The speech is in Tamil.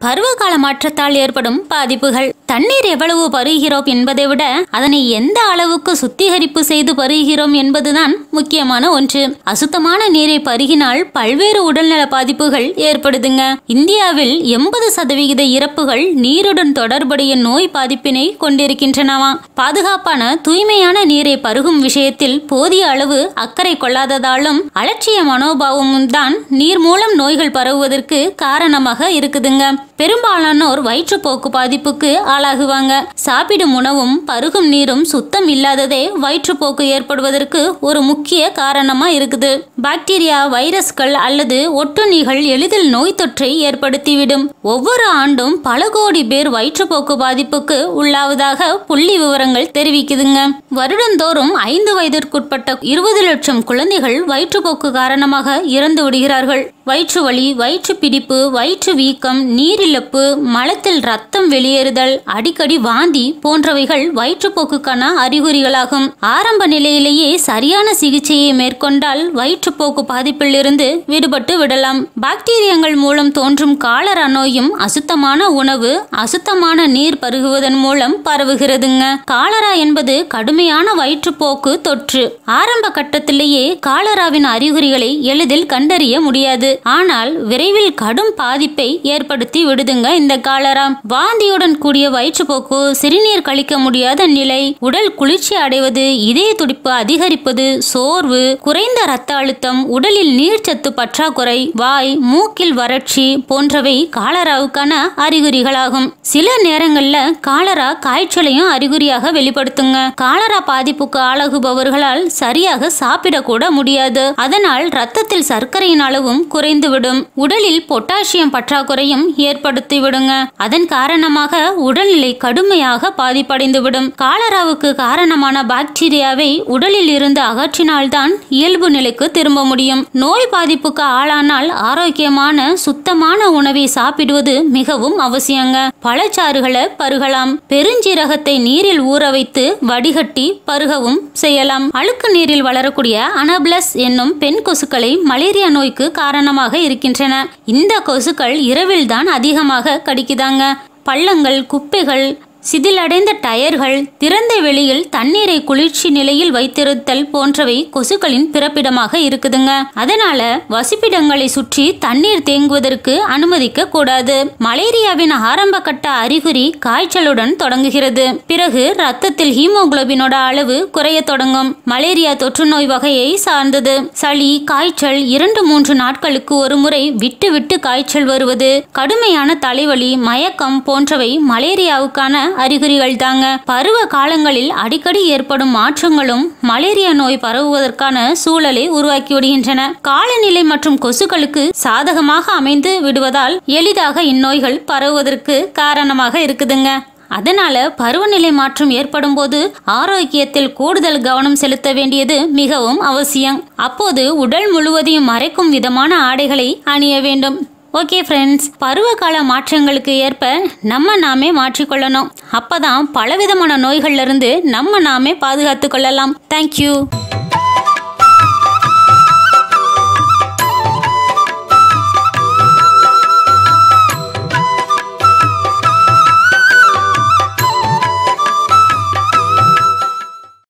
பருவகால மாற்றத்தால் ஏற்படும் பாதிப்புகள் தண்ணீர் எவ்வளவு பருகிறோம் என்பதை விட அதனை எந்த அளவுக்கு சுத்திகரிப்பு செய்து பருகிறோம் என்பதுதான் முக்கியமான ஒன்று அசுத்தமான நீரை பருகினால் பல்வேறு உடல்நல பாதிப்புகள் ஏற்படுதுங்க இந்தியாவில் எண்பது சதவிகித இறப்புகள் நீருடன் தொடர்புடைய நோய் பாதிப்பினை கொண்டிருக்கின்றனவா பாதுகாப்பான தூய்மையான நீரை பருகும் விஷயத்தில் போதிய அளவு அக்கறை கொள்ளாததாலும் அலட்சிய மனோபாவமும் தான் நீர் மூலம் நோய்கள் பரவுவதற்கு காரணமாக இருக்குதுங்க பெரும்பாலானோர் வயிற்றுப்போக்கு பாதிப்புக்கு ஆளாகுவாங்க சாப்பிடும் உணவும் பருகும் நீரும் சுத்தம் இல்லாததே வயிற்றுப்போக்கு ஏற்படுவதற்கு ஒரு முக்கிய காரணமா இருக்குது பாக்டீரியா வைரஸ்கள் அல்லது ஒட்டுண்ணிகள் எளிதில் நோய் தொற்றை ஏற்படுத்திவிடும் ஒவ்வொரு ஆண்டும் பல கோடி பேர் வயிற்றுப்போக்கு பாதிப்புக்கு உள்ளாவதாக புள்ளி விவரங்கள் தெரிவிக்குதுங்க வருடந்தோறும் ஐந்து வயதிற்குட்பட்ட இருபது லட்சம் குழந்தைகள் வயிற்றுப்போக்கு காரணமாக இறந்து விடுகிறார்கள் வயிற்று வலி வயிற்று பிடிப்பு வயிற்று வீக்கம் நீரிழப்பு மலத்தில் ரத்தம் வெளியேறுதல் அடிக்கடி வாந்தி போன்றவைகள் வயிற்றுப்போக்குக்கான அறிகுறிகளாகும் ஆரம்ப நிலையிலேயே சரியான சிகிச்சையை மேற்கொண்டால் வயிற்றுப்போக்கு பாதிப்பிலிருந்து விடுபட்டு விடலாம் பாக்டீரியங்கள் மூலம் தோன்றும் காலரா நோயும் அசுத்தமான உணவு அசுத்தமான நீர் பருகுவதன் மூலம் பரவுகிறதுங்க காலரா என்பது கடுமையான வயிற்றுப்போக்கு தொற்று ஆரம்ப கட்டத்திலேயே காலராவின் அறிகுறிகளை எளிதில் கண்டறிய முடியாது ஆனால் விரைவில் கடும் பாதிப்பை ஏற்படுத்தி விடுதுங்க இந்த காலரா வாந்தியுடன் கூடிய வயிற்றுப்போக்கு சிறுநீர் கழிக்க முடியாத நிலை உடல் குளிர்ச்சி அடைவது இதய துடிப்பு அதிகரிப்பது சோர்வு குறைந்த இரத்த அழுத்தம் உடலில் நீர்ச்சத்து பற்றாக்குறை வாய் மூக்கில் வறட்சி போன்றவை காலராவுக்கான அறிகுறிகளாகும் சில நேரங்கள்ல காலரா காய்ச்சலையும் அறிகுறியாக வெளிப்படுத்துங்க காலரா பாதிப்புக்கு ஆளாகுபவர்களால் சரியாக சாப்பிடக்கூட முடியாது அதனால் ரத்தத்தில் சர்க்கரையின் அளவும் குறைந்துவிடும் உடலில் பொட்டாசியம் பற்றாக்குறையும் ஏற்படுத்தி விடுங்க அதன் காரணமாக உடல்நிலை கடுமையாக பாதிப்படைந்துவிடும் காலராவுக்கு காரணமான பாக்டீரியாவை உடலில் இருந்து அகற்றினால்தான் இயல்பு நிலைக்கு திரும்ப முடியும் நோய் பாதிப்புக்கு ஆளானால் ஆரோக்கியமான சுத்தமான உணவை சாப்பிடுவது மிகவும் அவசியங்க பழச்சாறுகளை பருகலாம் பெருஞ்சீரகத்தை நீரில் ஊற வைத்து வடிகட்டி பருகவும் செய்யலாம் அழுக்கு நீரில் வளரக்கூடிய அனபிளஸ் என்னும் பெண் கொசுக்களை மலேரியா நோய்க்கு காரணமாக இருக்கின்றன இந்த கொசுக்கள் இரவில்தான் அதிகமாக கடிக்குதாங்க பள்ளங்கள் குப்பைகள் சிதிலடைந்த டயர்கள் திறந்த வெளியில் தண்ணீரை குளிர்ச்சி நிலையில் வைத்திருத்தல் போன்றவை கொசுக்களின் பிறப்பிடமாக இருக்குதுங்க அதனால வசிப்பிடங்களை சுற்றி தண்ணீர் தேங்குவதற்கு அனுமதிக்க கூடாது மலேரியாவின் ஆரம்ப கட்ட அறிகுறி காய்ச்சலுடன் தொடங்குகிறது பிறகு ரத்தத்தில் ஹீமோகுளோபினோட அளவு குறைய தொடங்கும் மலேரியா தொற்று நோய் வகையை சார்ந்தது சளி காய்ச்சல் இரண்டு மூன்று நாட்களுக்கு ஒரு முறை விட்டு விட்டு காய்ச்சல் வருவது கடுமையான தலைவலி மயக்கம் போன்றவை மலேரியாவுக்கான அறிகுறிகள் தாங்க பருவ காலங்களில் அடிக்கடி ஏற்படும் மாற்றங்களும் மலேரியா நோய் பரவுவதற்கான சூழலை உருவாக்கி விடுகின்றன காலநிலை மற்றும் கொசுக்களுக்கு சாதகமாக அமைந்து விடுவதால் எளிதாக இந்நோய்கள் பரவுவதற்கு காரணமாக இருக்குதுங்க அதனால பருவநிலை மாற்றம் ஏற்படும் போது ஆரோக்கியத்தில் கூடுதல் கவனம் செலுத்த வேண்டியது மிகவும் அவசியம் அப்போது உடல் முழுவதையும் மறைக்கும் விதமான ஆடைகளை அணிய வேண்டும் ஓகே ஃப்ரெண்ட்ஸ் பருவகால மாற்றங்களுக்கு ஏற்ப நம்ம நாமே மாற்றிக்கொள்ளணும் அப்பதான் பலவிதமான நோய்கள்ல இருந்து நம்ம நாமே பாதுகாத்து கொள்ளலாம் தேங்க்யூ